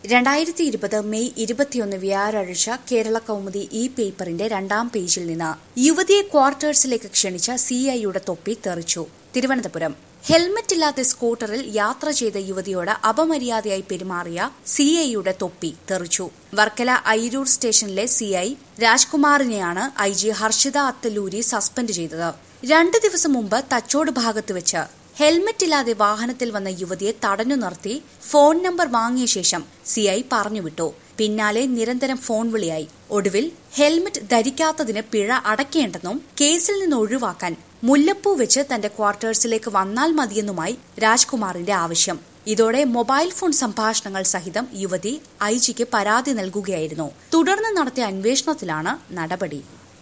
രണ്ടായിരത്തി ഇരുപത് മെയ് ഇരുപത്തിയൊന്ന് വ്യാഴാഴ്ച കേരള കൗമുദി ഈ പേപ്പറിന്റെ രണ്ടാം പേജിൽ നിന്ന് യുവതിയെ ക്വാർട്ടേഴ്സിലേക്ക് ക്ഷണിച്ച സിഐയുടെ തൊപ്പി തെറിച്ചു തിരുവനന്തപുരം ഹെൽമറ്റ് ഇല്ലാതെ സ്കൂട്ടറിൽ യാത്ര ചെയ്ത യുവതിയോട് അപമര്യാദയായി പെരുമാറിയ സിഐയുടെ തൊപ്പി തെറിച്ചു വർക്കല അയിരൂർ സ്റ്റേഷനിലെ സിഐ രാജ്കുമാറിനെയാണ് I G Harshita Attaluri suspend ചെയ്തത് രണ്ട് ദിവസം മുമ്പ് തച്ചോട് ഭാഗത്ത് വെച്ച് ഹെൽമറ്റ് ഇല്ലാതെ വാഹനത്തിൽ വന്ന യുവതിയെ തടഞ്ഞു നിർത്തി ഫോൺ നമ്പർ വാങ്ങിയ ശേഷം സിഐ പറഞ്ഞുവിട്ടു പിന്നാലെ നിരന്തരം ഫോൺ വിളിയായി ഒടുവിൽ ഹെൽമറ്റ് ധരിക്കാത്തതിന് പിഴ അടയ്ക്കേണ്ടെന്നും കേസിൽ നിന്ന് ഒഴിവാക്കാൻ മുല്ലപ്പൂ വെച്ച് തന്റെ ക്വാർട്ടേഴ്സിലേക്ക് വന്നാൽ മതിയെന്നുമായി രാജ്കുമാറിന്റെ ആവശ്യം ഇതോടെ മൊബൈൽ ഫോൺ സംഭാഷണങ്ങൾ സഹിതം യുവതി ഐ ജിക്ക് പരാതി നൽകുകയായിരുന്നു തുടർന്ന് നടത്തിയ അന്വേഷണത്തിലാണ് നടപടി